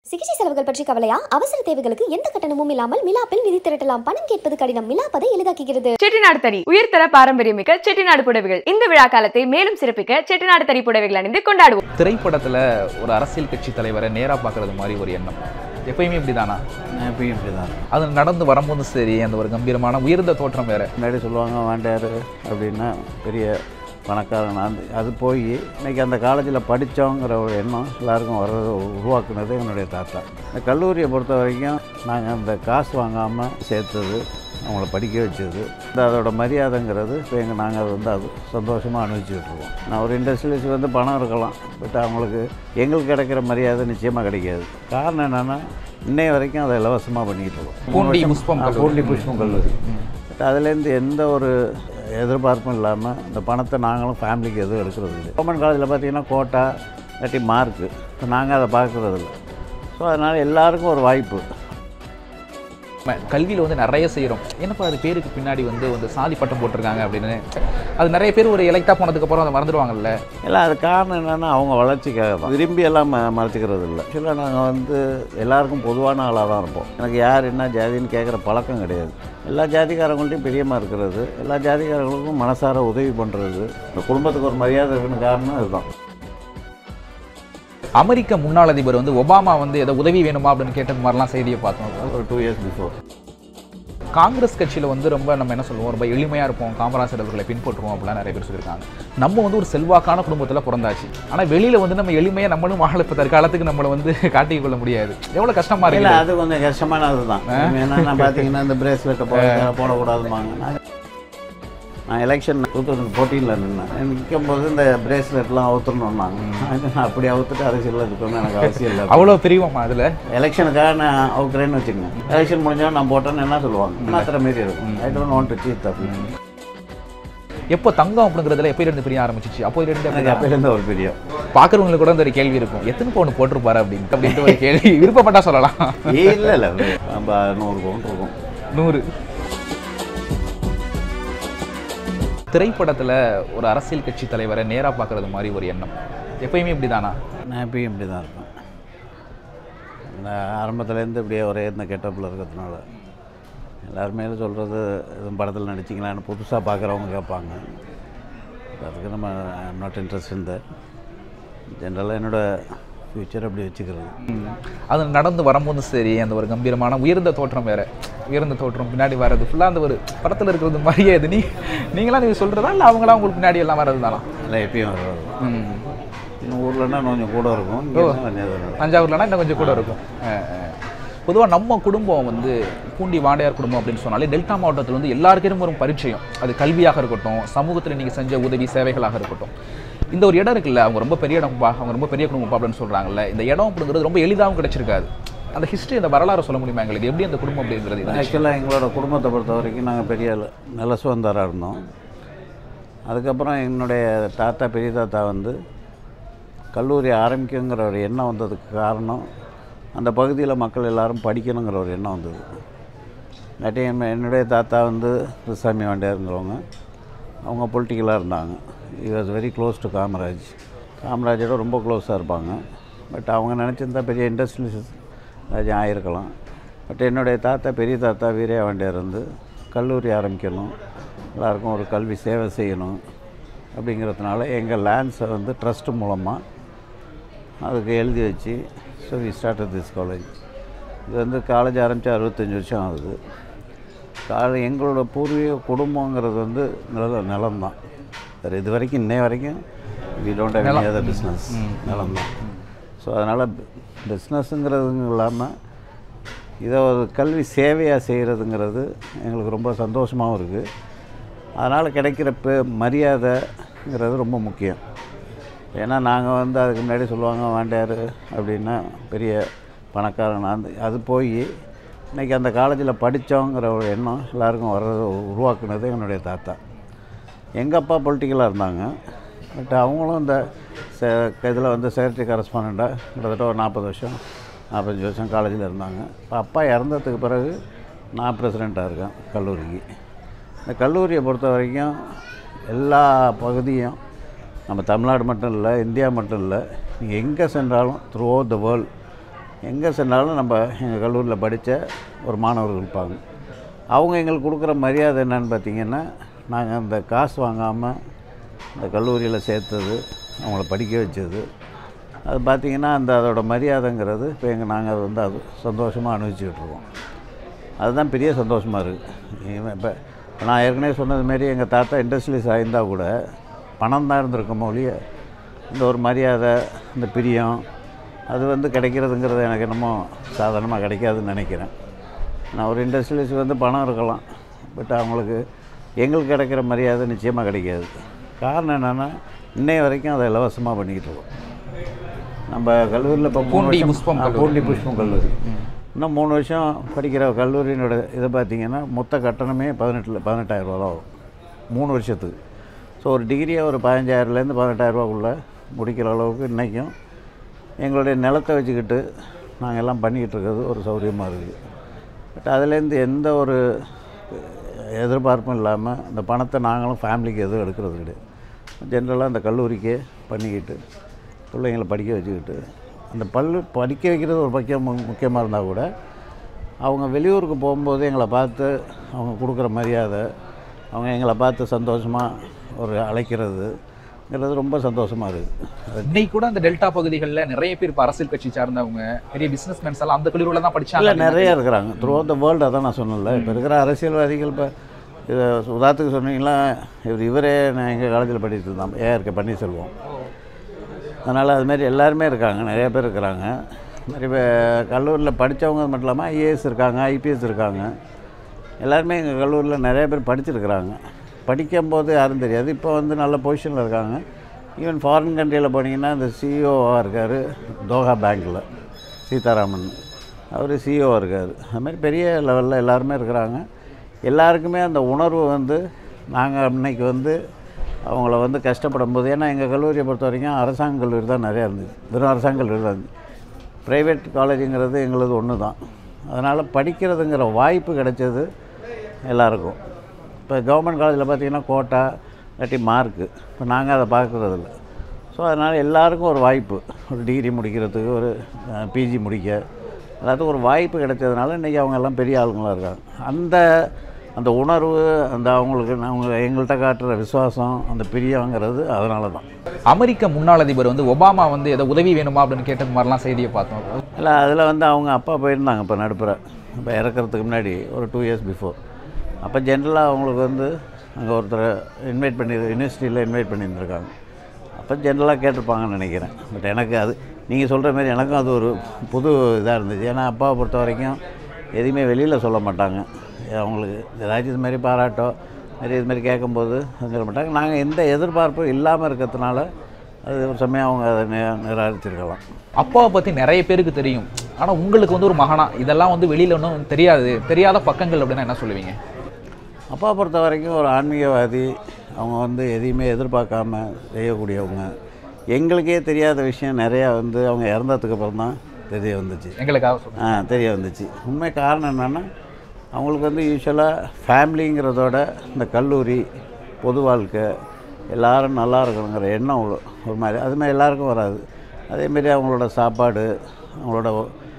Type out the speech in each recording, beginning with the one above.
சிகிச்சை செலவுகள் பற்றி கவலையா அவசர தேவைகளுக்கு எந்த கட்டணமும் இல்லாமல் மிலாப்பில் நிதி திரட்டலாம் பணம் கேட்பது கடினம் மிலாப்பதை எளிதாக்குகிறது செட்டிநாடு தறி உயர்தர பாரம்பரியமிக்க செட்டிநாடு புடவைகள் இந்த விழா காலத்தை மேலும் சிறப்பிக்க செட்டிநாடு தறி புடவைகள் அணிந்து கொண்டாடுவோம் திரைப்படத்தில் ஒரு அரசியல் கட்சி தலைவரை நேராக பார்க்குறது மாதிரி ஒரு எண்ணம் எப்பயுமே இப்படி தானா எப்பயும் இப்படி தான் அது நடந்து வரும்போது சரி அந்த ஒரு கம்பீரமான உயர்ந்த தோற்றம் வேற முன்னாடி சொல்லுவாங்க வேண்டாரு அப்படின்னா பெரிய பணக்காரன் அந்த அது போய் இன்னைக்கு அந்த காலேஜில் படித்தோங்கிற ஒரு எண்ணம் எல்லாருக்கும் வர்றது உருவாக்குனது என்னுடைய தாத்தா இந்த கல்லூரியை பொறுத்த வரைக்கும் நாங்கள் அந்த காசு வாங்காமல் சேர்த்தது அவங்கள படிக்க வச்சது இந்த அதோட மரியாதைங்கிறது இப்போ எங்கள் நாங்கள் அதை வந்து அது சந்தோஷமாக அனுபவிச்சுட்டு இருக்கோம் நான் ஒரு இண்டஸ்ட்ரியலிஸ்ட் வந்து பணம் இருக்கலாம் பட் அவங்களுக்கு எங்களுக்கு கிடைக்கிற மரியாதை நிச்சயமாக கிடைக்காது காரணம் என்னென்னா இன்னைய வரைக்கும் அதை இலவசமாக பண்ணிக்கிட்டு இருக்கோம் பூண்டி புஷ்பம் ஆ, கல்லூரி. பூண்டி புஷ்பம் கல்லூரி பட் அதுலேருந்து எந்த ஒரு எதிர்பார்ப்பும் இல்லாமல் இந்த பணத்தை நாங்களும் ஃபேமிலிக்கு எதுவும் எடுக்கிறது இல்லை கவர்மெண்ட் காலேஜில் பார்த்தீங்கன்னா கோட்டா இல்லாட்டி மார்க்கு இப்போ நாங்கள் அதை பார்க்குறது இல்லை ஸோ அதனால் எல்லாருக்கும் ஒரு வாய்ப்பு கல்வியில் வந்து நிறைய செய்கிறோம் என்னப்பா அது பேருக்கு பின்னாடி வந்து வந்து சாதி பட்டம் போட்டிருக்காங்க அப்படின்னு அது நிறைய பேர் ஒரு எலெக்டாக போனதுக்கப்புறம் அதை மறந்துடுவாங்கல்ல எல்லாம் அது காரணம் என்னென்னா அவங்க வளர்ச்சிக்காக தான் விரும்பி எல்லாம் ம மறைச்சிக்கிறது இல்லை ஆக்சுவலாக நாங்கள் வந்து எல்லாருக்கும் பொதுவான ஆளாக தான் இருப்போம் எனக்கு யார் என்ன ஜாதின்னு கேட்குற பழக்கம் கிடையாது எல்லா ஜாதிக்காரங்கள்ட்டையும் பிரியமாக இருக்கிறது எல்லா ஜாதிக்காரங்களுக்கும் மனசார உதவி பண்ணுறது இந்த குடும்பத்துக்கு ஒரு மரியாதை இருக்குன்னு காரணம் இதுதான் அமெரிக்க முன்னாள் அதிபர் வந்து ஒபாமா வந்து ஏதோ உதவி வேணுமா அப்படின்னு கேட்டது மாதிரிலாம் செய்தியை பார்த்தோம் ஒரு டூ இயர்ஸ் பிஃபோர் காங்கிரஸ் கட்சியில் வந்து ரொம்ப நம்ம என்ன சொல்லுவோம் ரொம்ப எளிமையாக இருப்போம் காமராஜர் அவர்களை பின்பற்றுவோம் அப்படிலாம் நிறைய பேர் சொல்லியிருக்காங்க நம்ம வந்து ஒரு செல்வாக்கான குடும்பத்தில் பிறந்தாச்சு ஆனால் வெளியில் வந்து நம்ம எளிமையாக நம்மளும் வாழ இப்போ தற்காலத்துக்கு நம்மளை வந்து காட்டிக் கொள்ள முடியாது எவ்வளோ கஷ்டமாக இல்லை இருக்கு அது கொஞ்சம் கஷ்டமானது தான் என்னென்னா பார்த்தீங்கன்னா இந்த பிரேஸ்லெட்டை போட போடக்கூடாதுமாங்க நான் நான் எலெக்ஷன் டூ தௌசண்ட் ஃபோர்டீனில் நின்னேன் நிற்கும் போது இந்த பிரேஸ்லெட்லாம் அவுத்துறணுன்னாங்க நான் அப்படி அவுத்துட்டு அரசியலில் இருக்கணும்னு எனக்கு அவசியம் இல்லை அவ்வளோ பிரிவமா அதில் எலெக்ஷனுக்காக நான் அவுக்குறேன்னு வச்சுக்கோங்க எலெக்ஷன் முடிஞ்சா நான் போட்டேன்னு என்ன சொல்லுவாங்க மாத்திர மாரி இருக்கும் I don't want to cheat அப்படின்னு எப்போ தங்கம் அப்படிங்கிறதுல எப்போ இருந்து பிரிய ஆரம்பிச்சிச்சு அப்போ இருந்து எனக்கு அப்போலேருந்து ஒரு பெரிய பார்க்குறவங்களுக்கு கூட இந்த ஒரு கேள்வி இருக்கும் எத்தனை பவுன் போட்டிருப்பாரு அப்படின்னு அப்படின்ட்டு ஒரு கேள்வி விருப்பப்பட்டா சொல்லலாம் இல்லை இல்லை நம்ம நூறு பவுன் இருக்கும் நூறு திரைப்படத்தில் ஒரு அரசியல் கட்சி தலைவரை நேராக பார்க்குறது மாதிரி ஒரு எண்ணம் எப்பயுமே இப்படி தானா நான் எப்பயும் இப்படி தான் இருப்பேன் இந்த ஆரம்பத்துலேருந்து இப்படியே ஒரே இந்த கெட்டப்பில் இருக்கிறதுனால எல்லாருமே சொல்கிறது எதுவும் படத்தில் நடிச்சிங்களான்னு புதுசாக பார்க்குறவங்க கேட்பாங்க அதுக்கு நம்ம நாட் இன்ட்ரெஸ்ட் இந்த ஜென்ரலாக என்னோடய ஃப்யூச்சர் அப்படி வச்சுக்கிறது அது நடந்து வரும்போது சரி அந்த ஒரு கம்பீரமான உயர்ந்த தோற்றம் வேற உயர்ந்த தோற்றம் பின்னாடி வர்றது ஃபுல்லாக அந்த ஒரு படத்தில் இருக்கிறது மாதிரியே இது நீ நீங்களாம் நீங்கள் சொல்கிறதா இல்லை அவங்களாம் உங்களுக்கு பின்னாடி எல்லாம் வர்றது தானா எல்லாம் எப்பயும் வர்றது ம் இன்னும் ஊர்லன்னா கொஞ்சம் கூட இருக்கும் இங்க கொஞ்சம் இது இருக்கும். தஞ்சாவூர்லனா இன்னும் கொஞ்சம் கூட இருக்கும் பொதுவாக நம்ம குடும்பம் வந்து பூண்டி வாண்டையார் குடும்பம் அப்படின்னு சொன்னாலே டெல்டா மாவட்டத்தில் வந்து எல்லாருக்கும் ஒரு பரிச்சயம் அது கல்வியாக இருக்கட்டும் சமூகத்தில் நீங்கள் செஞ்ச உதவி சேவைகளாக இருக்கட்டும் இந்த ஒரு இடம் இருக்குல்ல அவங்க ரொம்ப பெரிய இடம்ப்பா அவங்க ரொம்ப பெரிய குடும்பம்ப்பா அப்படின்னு சொல்கிறாங்கல்ல இந்த இடம் அப்படிங்கிறது ரொம்ப எளிதாகவும் கிடைச்சிருக்காது அந்த ஹிஸ்ட்ரி அந்த வரலாறு சொல்ல முடியுமா எங்களுக்கு எப்படி அந்த குடும்பம் அப்படிங்கிறது இது? ஆக்சுவலாக எங்களோட குடும்பத்தை பொறுத்த வரைக்கும் நாங்கள் பெரிய நல்ல சுதந்திரம் இருந்தோம் அதுக்கப்புறம் என்னுடைய தாத்தா பெரிய தாத்தா வந்து கல்லூரி ஆரம்பிக்குங்கிற ஒரு எண்ணம் வந்ததுக்கு காரணம் அந்த பகுதியில் மக்கள் எல்லாரும் படிக்கணுங்கிற ஒரு எண்ணம் வந்தது இல்லாட்டி என்ன- என்னுடைய தாத்தா வந்து கிருஷ்ணசாமி வாண்டியாருங்கிறவங்க அவங்க பொலிட்டிக்கலாக இருந்தாங்க he was very close to Kamaraj காமராஜோட ரொம்ப க்ளோஸாக இருப்பாங்க பட் அவங்க நினச்சிருந்தா பெரிய இண்டஸ்ட்ரியலிஸ்ட் ராஜா ஆயிருக்கலாம் பட் என்னுடைய தாத்தா பெரிய தாத்தா வீரயா வாண்டியார் வந்து கல்லூரி ஆரம்பிக்கணும் எல்லாருக்கும் ஒரு கல்வி சேவை செய்யணும் அப்படிங்கிறதுனால எங்கள் லேண்ட்ஸை வந்து ட்ரஸ்ட் மூலமாக அதுக்கு எழுதி வச்சு so we started this college இது வந்து காலேஜ் ஆரம்பித்து அறுபத்தஞ்சி வருஷம் ஆகுது கால எங்களோட பூர்வீக குடும்பங்கிறது வந்து நில நிலம் தான் வேறு இது வரைக்கும் இன்னைய வரைக்கும் we don't have any other business நிலம் தான் ஸோ அதனால் பிஸ்னஸ்ஸுங்கிறது இல்லாமல் இதை ஒரு கல்வி சேவையாக செய்கிறதுங்கிறது எங்களுக்கு ரொம்ப சந்தோஷமாகவும் இருக்குது அதனால் கிடைக்கிற பெ மரியாதைங்கிறது ரொம்ப முக்கியம் ஏன்னா நாங்கள் வந்து அதுக்கு முன்னாடி சொல்லுவாங்க வாண்டியார் அப்படின்னா பெரிய பணக்காரன் அந்த அது போய் இன்றைக்கி அந்த காலேஜில் படித்தோங்கிற ஒரு எண்ணம் எல்லாருக்கும் வர்றது உருவாக்குனது என்னுடைய தாத்தா எங்கள் அப்பா பொலிட்டிக்கலாக இருந்தாங்க பட் அவங்களும் இந்த இதில் வந்து செக்ரட்டரி கரஸ்பாண்டாக கிட்டத்தட்ட ஒரு நாற்பது வருஷம் நாற்பத்தஞ்சு வருஷம் காலேஜில் இருந்தாங்க இப்போ அப்பா இறந்ததுக்கு பிறகு நான் பிரசிடெண்ட்டாக இருக்கேன் கல்லூரிக்கு இந்த கல்லூரியை பொறுத்த வரைக்கும் எல்லா பகுதியும் நம்ம தமிழ்நாடு மட்டும் இல்லை இந்தியா மட்டும் இல்லை நீங்கள் எங்கே சென்றாலும் த்ரூ அவுட் த வேர்ல்ட் எங்கே சென்றாலும் நம்ம எங்கள் கல்லூரியில் படித்த ஒரு மாணவர்கள் இருப்பாங்க அவங்க எங்களுக்கு கொடுக்குற மரியாதை என்னன்னு பார்த்தீங்கன்னா நாங்கள் அந்த காசு வாங்காமல் இந்த கல்லூரியில் சேர்த்தது அவங்கள படிக்க வச்சது அது பார்த்திங்கன்னா அந்த அதோட மரியாதைங்கிறது இப்போ எங்கள் நாங்கள் அது வந்து அது சந்தோஷமாக அனுபவிச்சுக்கிட்டு இருக்கோம் அதுதான் பெரிய சந்தோஷமாக இருக்குது இப்போ நான் ஏற்கனவே சொன்னது மாரி எங்கள் தாத்தா இண்டஸ்ட்ரியலிஸ்ட் ஆயிருந்தால் கூட பணம் தான் இருந்திருக்கும் ஒழிய இந்த ஒரு மரியாதை இந்த பிரியம் அது வந்து கிடைக்கிறதுங்கிறது எனக்கு என்னமோ சாதாரணமாக கிடைக்காதுன்னு நினைக்கிறேன் நான் ஒரு இண்டஸ்ட்ரியலிஸ்ட் வந்து பணம் இருக்கலாம் பட் அவங்களுக்கு எங்களுக்கு கிடைக்கிற மரியாதை நிச்சயமாக கிடைக்காது காரணம் என்னென்னா இன்னைய வரைக்கும் அதை இலவசமாக பண்ணிக்கிட்டு இருக்கோம் நம்ம கல்லூரியில் இப்போ மூணு பூண்டி வருஷம் புஷ்பம் ஆ, கல்லூரி. பூண்டி புஷ்பம் கல்லூரி இன்னும் மூணு வருஷம் படிக்கிற கல்லூரியினோட இதை பார்த்தீங்கன்னா மொத்த கட்டணமே பதினெட்டில் பதினெட்டாயிரரூவா தான் வரும் மூணு வருஷத்துக்கு ஸோ ஒரு டிகிரியை ஒரு பதினஞ்சாயிரத்துலேருந்து பதினெட்டாயிரரூவாக்குள்ளே முடிக்கிற அளவுக்கு இன்றைக்கும் எங்களுடைய நிலத்தை வச்சுக்கிட்டு நாங்கள் எல்லாம் பண்ணிக்கிட்டு இருக்கிறது ஒரு சௌகரியமாக இருக்குது பட் அதுலேருந்து எந்த ஒரு எதிர்பார்ப்பும் இல்லாமல் இந்த பணத்தை நாங்களும் ஃபேமிலிக்கு எதுவும் எடுக்கிறது கிடையாது ஜென்ரலாக அந்த கல்லூரிக்கே பண்ணிக்கிட்டு பிள்ளைங்களை படிக்க வச்சுக்கிட்டு அந்த பல்லு படிக்க வைக்கிறது ஒரு முக்கியம் முக்கியமாக இருந்தால் கூட அவங்க வெளியூருக்கு போகும்போது எங்களை பார்த்து அவங்க கொடுக்குற மரியாதை அவங்க எங்களை பார்த்து சந்தோஷமாக ஒரு அழைக்கிறதுங்கிறது ரொம்ப சந்தோஷமாக இருக்குது இன்னைக்கு கூட அந்த டெல்டா பகுதிகளில் நிறைய பேர் இப்போ அரசியல் கட்சி சார்ந்தவங்க பெரிய பிசினஸ் மேன்ஸ் எல்லாம் அந்த கல்லூரியில் தான் இல்லை படிச்சாங்க நிறைய இருக்கிறாங்க த்ரூ த வேர்ல்டு அதான் நான் சொன்னேன்ல இப்போ இருக்கிற அரசியல்வாதிகள் இப்போ இதை உதாரணத்துக்கு சொன்னீங்களா இவர் இவரே நான் எங்கள் காலேஜில் படிச்சுட்டு இருந்தான் ஏஆர்கே பன்னீர்செல்வம் அதனால் அதுமாரி எல்லாருமே இருக்காங்க நிறைய பேர் இருக்கிறாங்க நிறைய பேர் கல்லூரியில் படித்தவங்க மட்டும் இல்லாமல் ஐஏஎஸ் இருக்காங்க ஐபிஎஸ் இருக்காங்க எல்லாருமே எங்கள் கல்லூரியில் நிறைய பேர் படிச்சிருக்கிறாங்க படிக்கும்போது யாரும் தெரியாது இப்போ வந்து நல்ல பொசிஷனில் இருக்காங்க ஈவன் ஃபாரின் கண்ட்ரியில் போனீங்கன்னா இந்த சிஇஓவாக இருக்கார் தோஹா பேங்க்கில் சீதாராமன் அவர் சிஇஓ இருக்கார் அது மாதிரி பெரிய லெவலில் எல்லாருமே இருக்கிறாங்க எல்லாருக்குமே அந்த உணர்வு வந்து நாங்கள் இன்னைக்கு வந்து அவங்கள வந்து கஷ்டப்படும் போது ஏன்னா எங்கள் கல்லூரியை பொறுத்த வரைக்கும் அரசாங்க கல்லூரி தான் நிறையா இருந்துச்சு வெறும் அரசாங்க கல்லூரி தான் இருந்துச்சு ப்ரைவேட் காலேஜுங்கிறது எங்களது ஒன்று தான் அதனால் படிக்கிறதுங்கிற வாய்ப்பு கிடைச்சது எல்லாருக்கும் இப்போ கவர்மெண்ட் காலேஜில் பார்த்தீங்கன்னா கோட்டா இல்லாட்டி மார்க்கு இப்போ நாங்கள் அதை பார்க்குறதில்ல ஸோ அதனால் எல்லாருக்கும் ஒரு வாய்ப்பு ஒரு டிகிரி முடிக்கிறதுக்கு ஒரு பிஜி முடிக்க எல்லாத்துக்கும் ஒரு வாய்ப்பு கிடைச்சதுனால இன்றைக்கி அவங்க எல்லாம் பெரிய ஆளுங்களாக இருக்காங்க அந்த அந்த உணர்வு அந்த அவங்களுக்கு அவங்க எங்கள்கிட்ட காட்டுற விசுவாசம் அந்த பிரியங்கிறது அதனால தான் அமெரிக்க முன்னாள் அதிபர் வந்து ஒபாமா வந்து ஏதோ உதவி வேணுமா அப்படின்னு கேட்டது மாதிரிலாம் செய்தியை பார்த்தோம் இல்லை அதில் வந்து அவங்க அப்பா போயிருந்தாங்க இப்போ நடுப்புற இப்போ இறக்கறதுக்கு முன்னாடி ஒரு டூ இயர்ஸ் பிஃபோர் அப்போ ஜென்ரலாக அவங்களுக்கு வந்து அங்கே ஒருத்தரை இன்வைட் பண்ணி யூனிவர்சிட்டியில் இன்வைட் பண்ணியிருந்திருக்காங்க அப்போ ஜென்ரலாக கேட்டிருப்பாங்கன்னு நினைக்கிறேன் பட் எனக்கு அது நீங்கள் சொல்கிற மாதிரி எனக்கும் அது ஒரு புது இதாக இருந்துச்சு ஏன்னா அப்பாவை பொறுத்த வரைக்கும் எதையுமே வெளியில் சொல்ல மாட்டாங்க அவங்களுக்கு ஏதாச்சும் இது மாதிரி பாராட்டோ மாதிரி இது மாதிரி கேட்கும்போது அது சொல்ல மாட்டாங்க நாங்கள் எந்த எதிர்பார்ப்பும் இல்லாமல் இருக்கிறதுனால அது ஒரு சமயம் அவங்க அதை நி- நிராகரிச்சிருக்கலாம் அப்பாவை பற்றி நிறைய பேருக்கு தெரியும் ஆனால் உங்களுக்கு வந்து ஒரு மகனா இதெல்லாம் வந்து வெளியில் ஒன்றும் தெரியாது தெரியாத பக்கங்கள் அப்படின்னா என்ன சொல்லுவீங்க அப்பா பொறுத்த வரைக்கும் ஒரு ஆன்மீகவாதி அவங்க வந்து எதையுமே எதிர்பார்க்காம செய்யக்கூடியவங்க எங்களுக்கே தெரியாத விஷயம் நிறையா வந்து அவங்க இறந்ததுக்கு அப்புறம் தான் தெரிய வந்துச்சு எங்களுக்காக சொல்லுங்க ஆ தெரிய வந்துச்சு உண்மை காரணம் என்னென்னா அவங்களுக்கு வந்து யூஸ்வலாக ஃபேமிலிங்கிறதோட இந்த கல்லூரி பொது வாழ்க்கை எல்லாரும் நல்லா இருக்கணுங்கிற எண்ணம் ஒரு- ஒரு மாதிரி அது மாதிரி எல்லாருக்கும் வராது அதேமாரி அவங்களோட சாப்பாடு அவங்களோட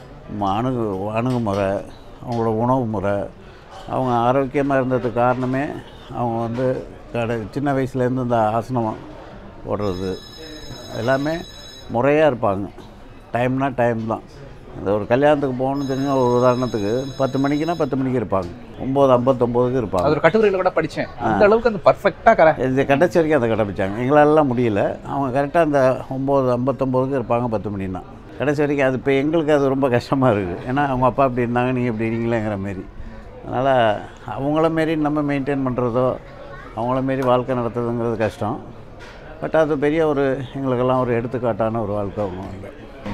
ம- அணுகு அணுகுமுறை அவங்களோட உணவு முறை அவங்க ஆரோக்கியமாக இருந்ததுக்கு காரணமே அவங்க வந்து கடை சின்ன வயசுலேருந்து இந்த ஆசனம் போடுறது எல்லாமே முறையாக இருப்பாங்க டைம்னா டைம் தான் இந்த ஒரு கல்யாணத்துக்கு போகணும்னு தெரிஞ்ச ஒரு உதாரணத்துக்கு பத்து மணிக்குனா பத்து மணிக்கு இருப்பாங்க ஒம்பது ஐம்பத்தொம்போதுக்கு அது இருப்பாங்க ஒரு கட்டுரையில் கூட படித்தேன் அந்த அளவுக்கு அந்த பர்ஃபெக்டாக கர இது கடைசி வரைக்கும் அதை கடைப்பிடிச்சாங்க எங்களாலலாம் முடியல அவங்க கரெக்டாக அந்த ஒம்பது ஐம்பத்தொம்போதுக்கு இருப்பாங்க பத்து மணின்னா கடைசி வரைக்கும் அது இப்போ எங்களுக்கு அது ரொம்ப கஷ்டமாக இருக்குது ஏன்னா அவங்க அப்பா இப்படி இருந்தாங்க நீங்கள் இப்படி இருக்கீங்களேங்கிற மாரி அதனால் அவங்கள மாரி நம்ம மெயின்டைன் பண்ணுறதோ அவங்கள மாரி வாழ்க்கை நடத்துறதுங்கிறது கஷ்டம் பட் அது பெரிய ஒரு எங்களுக்கெல்லாம் ஒரு எடுத்துக்காட்டான ஒரு வாழ்க்கை அவங்க வந்து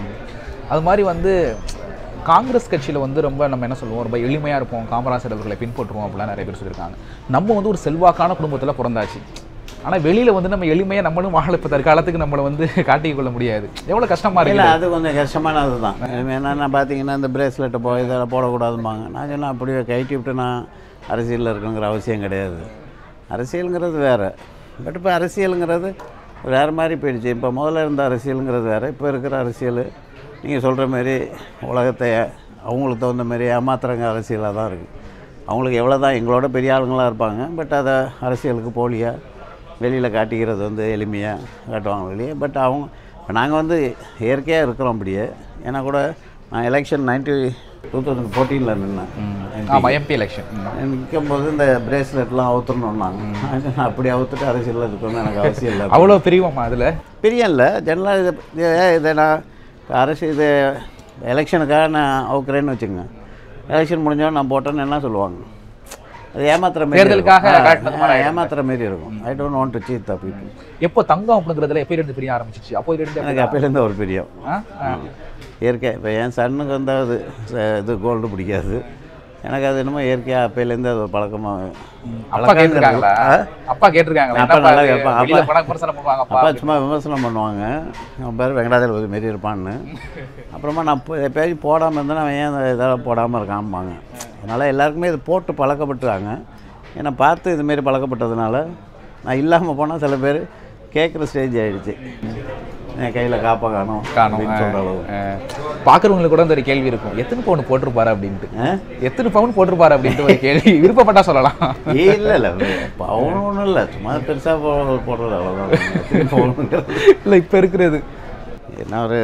அது மாதிரி வந்து காங்கிரஸ் கட்சியில் வந்து ரொம்ப நம்ம என்ன சொல்லுவோம் ரொம்ப எளிமையாக இருப்போம் காமராஜர் அவர்களை பின்பற்றுவோம் அப்படிலாம் நிறைய பேர் சொல்லியிருக்காங்க நம்ம வந்து ஒரு செல்வாக்கான குடும்பத்தில் பிறந்தாச்சு ஆனால் வெளியில் வந்து நம்ம எளிமையாக நம்மளும் வாழ இப்போ தற்காலத்துக்கு நம்மளை வந்து காட்டிக் கொள்ள முடியாது எவ்வளோ கஷ்டமாக இல்லை இருக்கு அது கொஞ்சம் கஷ்டமானது தான் என்னென்னா பார்த்தீங்கன்னா இந்த பிரேஸ்லெட்டை போ இதெல்லாம் போடக்கூடாதும்பாங்க நான் சொன்னேன் அப்படியே கைட்டி விட்டு நான் அரசியலில் இருக்கணுங்கிற அவசியம் கிடையாது அரசியலுங்கிறது வேறு பட் இப்போ அரசியலுங்கிறது வேறு மாதிரி போயிடுச்சு இப்போ முதல்ல இருந்த அரசியலுங்கிறது வேறு இப்போ இருக்கிற அரசியல் நீங்கள் சொல்கிற மாதிரி உலகத்தை அவங்களுக்கு தகுந்த மாதிரி ஏமாத்துறங்க அரசியலாக தான் இருக்குது அவங்களுக்கு எவ்வளோ தான் எங்களோட பெரிய ஆளுங்களாக இருப்பாங்க பட் அதை அரசியலுக்கு போலியாக வெளியில் காட்டிக்கிறது வந்து எளிமையாக காட்டுவாங்க வெளியே பட் அவங்க இப்போ நாங்கள் வந்து இயற்கையாக இருக்கிறோம் அப்படியே ஏன்னா கூட நான் எலெக்ஷன் நைன்டி டூ தௌசண்ட் ஃபோர்டீனில் நின்னேன் ஆமாம் எம்பி எலெக்ஷன் நிற்கும் போது இந்த பிரேஸ்லெட்லாம் அவுத்துறணுன்னாங்க அப்படி அவுத்துட்டு அரசியலில் இருக்கணும்னு எனக்கு அவசியம் இல்லை அவ்வளோ பிரிவமா அதில் பிரியம் இல்லை ஜெனரலாக இது இது- இதை நான் அரசு இது எலெக்ஷனுக்காக நான் அவுக்குறேன்னு வச்சுங்க எலெக்ஷன் முடிஞ்சோன்னு நான் போட்டேன்னு என்ன சொல்லுவாங்க அது ஏமாத்துற மாதிரி தேர்தலுக்காக இருக்கும். காட்டுனது மாதிரி ஆ, ஏமாத்துற மாதிரி இருக்கும் I don't want to cheat the people எப்போ தங்கம் அப்படிங்கிறதுல எப்போ இருந்து பிரிய ஆரம்பிச்சிச்சு அப்போ இருந்து எனக்கு அப்போலேருந்து ஒரு பிரியம் ஆ? ஆ. இயற்கை இப்போ என் சன்னுக்கு வந்து அது ச- இது கோல்டு பிடிக்காது எனக்கு அது என்னமோ இயற்கையாக அப்போலேருந்து அது ஒரு பழக்கமாக அப்பா கேட்டிருக்காங்களா அப்பா கேட்டிருக்காங்களா அப்பா என்னப்பா நல்லா இது? கேட்பான். வெளியில அப்பா- போனா விமர்சனம் பண்ணுவாங்க அப்பா அப்பா சும்மா விமர்சனம் பண்ணுவாங்க அவன் பேர் வெங்கடாஜலபதி மாரி இருப்பான்னு அப்புறமா நான் இப்போ எப்பயாச்சும் போடாமல் இருந்தேன் அவன் ஏன் இந்த இதெல்லாம் போடாமல் இருக்கான்பாங்க அதனால் எல்லாருக்குமே இது போட்டு பழக்கப்பட்டுறாங்க என்னை பார்த்து இதுமாரி பழக்கப்பட்டதுனால நான் இல்லாமல் போனால் சில பேர் கேட்குற ஸ்டேஜ் ஆகிடுச்சு என் கையில் காப்பா காணும் காணும் அப்படின்னு சொல்கிற அளவு பார்க்குறவங்களுக்கு கூட இந்த ஒரு கேள்வி இருக்கும் எத்தனை பவுன் போட்டிருப்பாரு அப்படின்ட்டு ஆ? எத்தனை பவுன் போட்டிருப்பாரு அப்படின்ட்டு ஒரு கேள்வி விருப்பப்பட்டா சொல்லலாம் இல்லை இல்லை அவனு ஒன்றும் இல்லை சும்மா பெருசாக போ போடுறது அவ்வளோதான் போகணுங்கிறது இல்லை இப்போ இருக்கிறது என்ன ஒரு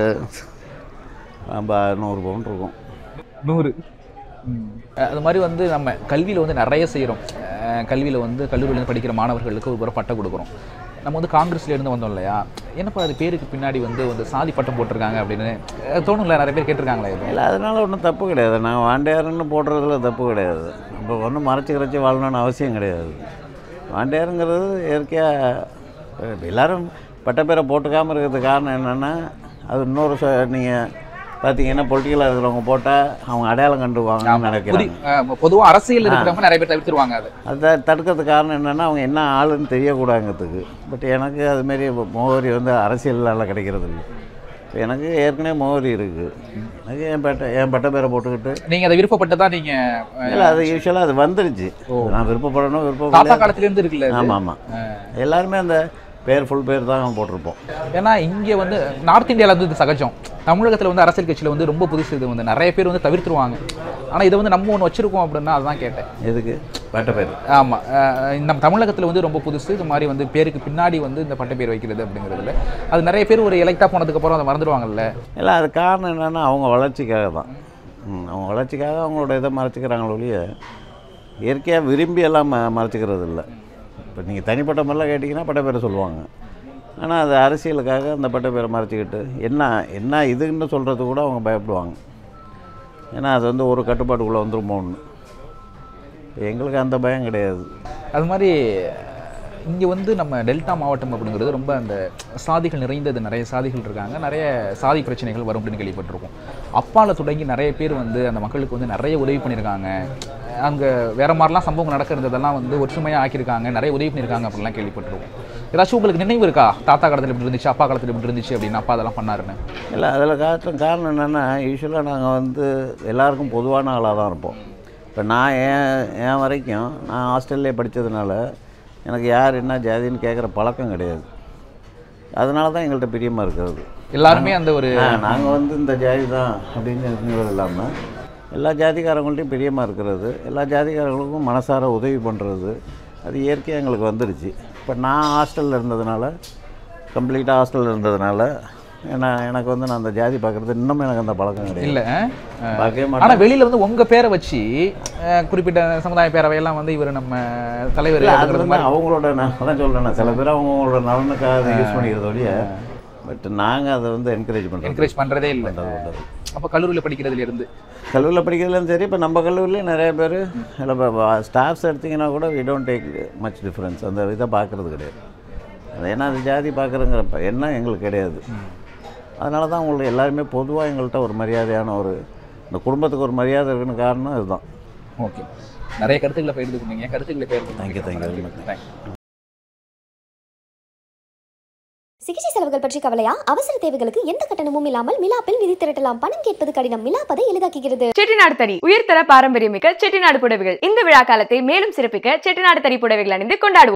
நம்ம நூறு பவுன் இருக்கும் நூறு அஹ் அது மாதிரி வந்து நம்ம கல்வியில் வந்து நிறைய செய்கிறோம் கல்வியில் வந்து கல்லூரியில் படிக்கிற மாணவர்களுக்கு ஒரு முறை பட்டம் கொடுக்குறோம் நம்ம வந்து காங்கிரஸ்ல இருந்து வந்தோம் இல்லையா என்னப்பா அது பேருக்கு பின்னாடி வந்து வந்து சாதி பட்டம் போட்டிருக்காங்க அப்படின்னு அஹ் தோணுங்களா நிறைய பேர் கேட்டிருக்காங்களா இது இல்லை அதனால ஒன்றும் தப்பு கிடையாது நான் வாண்டையாருன்னு போடுறதுல தப்பு கிடையாது நம்ம ஒன்றும் மறைச்சி கிடச்சி வாழணும்னு அவசியம் கிடையாது வாண்டையாருங்கிறது இயற்கையாக எல்லாரும் பட்டப்பேரை போட்டுக்காமல் இருக்கிறதுக்கு காரணம் என்னென்னா அது இன்னொரு நீங்கள் பார்த்தீங்கன்னா பொலிட்டிக்கலாக இருக்கிறவங்க போட்டால் அவங்க அடையாளம் கண்டுவாங்கன்னு நினைக்கிறாங்க பொதுவாக அரசியல் இருக்கிறவங்க நிறைய பேர் தவிர்த்துருவாங்க அது அதை தடுக்கிறதுக்கு காரணம் என்னென்னா அவங்க என்ன ஆளுன்னு தெரியக்கூடாதுங்கிறதுக்கு பட் எனக்கு அதுமாரி முகவரி வந்து அரசியலால் கிடைக்கிறது இல்லை இப்ப எனக்கு ஏற்கனவே முகவரி இருக்குது எனக்கு என் பட்ட என் பட்ட பேரை போட்டுக்கிட்டு நீங்க அதை விருப்பப்பட்டதா நீங்க அஹ், இல்லை அது யூஸ்வலாக அது வந்துருச்சு நான் விருப்பப்படணும் தாத்தா விருப்பப்பட காலத்துல இருந்து இருக்குல்ல இது? ஆமாம் ஆமாம் எல்லாருமே அந்த பேர் ஃபுல் பேர் தான் போட்டிருப்போம் ஏன்னா இங்க வந்து நார்த் இந்தியால வந்து இது சகஜம் தமிழகத்துல வந்து அரசியல் கட்சியில வந்து ரொம்ப புதுசு இது வந்து நிறைய பேர் வந்து தவிர்த்துருவாங்க ஆனா இதை வந்து நம்ம ஒன்று வச்சிருக்கோம் அப்படின்னா அதான் கேட்டேன் எதுக்கு பட்ட பேர் ஆமா அஹ் நம்ம தமிழகத்துல வந்து ரொம்ப புதுசு இது மாதிரி வந்து பேருக்கு பின்னாடி வந்து இந்த பட்ட பேர் வைக்கிறது அப்படிங்கிறதுல அது நிறைய பேர் ஒரு எலெக்டா போனதுக்கு அப்புறம் அதை மறந்துடுவாங்கல்ல இல்லை அது காரணம் என்னென்னா அவங்க வளர்ச்சிக்காக தான் ம், அவங்க வளர்ச்சிக்காக அவங்களோட இதை மறைச்சிக்கிறாங்களே ஒழிய இயற்கையாக விரும்பி எல்லாம் ம மறைச்சிக்கிறது இல்லை இப்போ நீங்கள் தனிப்பட்ட முறையில் கேட்டிங்கன்னா பட்ட பேரை சொல்லுவாங்க ஆனால் அது அரசியலுக்காக அந்த பட்ட பேரை மறைச்சிக்கிட்டு என்ன என்ன இதுன்னு சொல்கிறது கூட அவங்க பயப்படுவாங்க ஏன்னா அது வந்து ஒரு கட்டுப்பாட்டுக்குள்ளே வந்துருமோன்னு எங்களுக்கு அந்த பயம் கிடையாது அது மாதிரி இங்கே வந்து நம்ம டெல்டா மாவட்டம் அப்படிங்கிறது ரொம்ப அந்த சாதிகள் நிறைந்தது நிறைய சாதிகள் இருக்காங்க நிறைய சாதி பிரச்சனைகள் வரும் அப்படின்னு கேள்விப்பட்டிருக்கோம் அப்பால தொடங்கி நிறைய பேர் வந்து அந்த மக்களுக்கு வந்து நிறைய உதவி பண்ணியிருக்காங்க அங்கே வேற மாதிரிலாம் சம்பவம் நடக்கிறதெல்லாம் வந்து ஒற்றுமையாக ஆக்கியிருக்காங்க நிறைய உதவி பண்ணியிருக்காங்க அப்படிலாம் கேள்விப்பட்டிருக்கோம் ஏதாச்சும் உங்களுக்கு நினைவு இருக்கா தாத்தா காலத்தில் இப்படி இருந்துச்சு அப்பா காலத்தில் இப்படி இருந்துச்சு அப்படின்னு அப்பா அதெல்லாம் பண்ணாருன்னு இல்லை அதில் காரணம் காரணம் என்னென்னா யூஸ்வலாக நாங்கள் வந்து எல்லாருக்கும் பொதுவான ஆளாக தான் இருப்போம் இப்போ நான் ஏன் என் வரைக்கும் நான் ஹாஸ்டல்லே படித்ததுனால எனக்கு யார் என்ன ஜாதின்னு கேட்குற பழக்கம் கிடையாது அதனால தான் எங்கள்கிட்ட பிரியமாக இருக்கிறது எல்லாருமே அந்த ஒரு நாங்கள் வந்து இந்த ஜாதி தான் அப்படின்னு இருக்கிறது இல்லாமல் எல்லா ஜாதிக்காரங்கள்ட்டையும் பிரியமாக இருக்கிறது எல்லா ஜாதிக்காரங்களுக்கும் மனசார உதவி பண்ணுறது அது இயற்கையாக எங்களுக்கு வந்துடுச்சு இப்போ நான் ஹாஸ்டலில் இருந்ததுனால கம்ப்ளீட்டாக ஹாஸ்டலில் இருந்ததுனால ஏன்னா எனக்கு வந்து நான் அந்த ஜாதி பார்க்குறது இன்னும் எனக்கு அந்த பழக்கம் கிடையாது இல்லை பார்க்கவே ஆனா மாட்டேன் வெளியில வந்து உங்க பேரை வச்சு அஹ், குறிப்பிட்ட சமுதாய பேரவையெல்லாம் வந்து இவர் நம்ம தலைவர் இல்லை அது அப்படிங்கிற வந்து மாதிரி அவங்களோட நான் அதான் சொல்கிறேன் சில பேர் அவங்களோட நலனுக்காக அதை யூஸ் பண்ணிக்கிறத ஒழிய பட் நாங்கள் அதை வந்து என்கரேஜ் பண்ணுறோம் என்கரேஜ் பண்றதே இல்லை பண்ணுறது பண்ணுறது அப்ப கல்லூரியில படிக்கிறதுல இருந்து கல்லூரியில் படிக்கிறதுலையும் சரி இப்போ நம்ம கல்லூரிலேயும் நிறைய பேர் இல்லை ஸ்டாஃப்ஸ் எடுத்திங்கன்னா கூட we don't take much difference அந்த இதை பார்க்குறது கிடையாது அது ஏன்னா அது ஜாதி பார்க்குறங்கிற எண்ணம் எங்களுக்கு கிடையாது அதனால தான் உங்களுக்கு எல்லாருமே பொதுவாக எங்கள்கிட்ட ஒரு மரியாதையான ஒரு இந்த குடும்பத்துக்கு ஒரு மரியாதை இருக்குன்னு காரணம் இதுதான் ஓகே நிறைய கருத்துக்களை பகிர்ந்து கொண்டீங்க கருத்துக்களை பகிர்ந்து thank you thank you very much thank you சிகிச்சை செலவுகள் பற்றி கவலையா அவசர தேவைகளுக்கு எந்த கட்டணமும் இல்லாமல் மிலாப்பில் நிதி திரட்டலாம் பணம் கேட்பது கடினம் மிலாப்பதை எளிதாக்குகிறது செட்டிநாடு தறி உயர்தர பாரம்பரியமிக்க செட்டிநாடு புடவைகள் இந்த விழா காலத்தை மேலும் சிறப்பிக்க செட்டிநாடு தறி புடவைகள் அணிந்து கொண்டாடுவோம்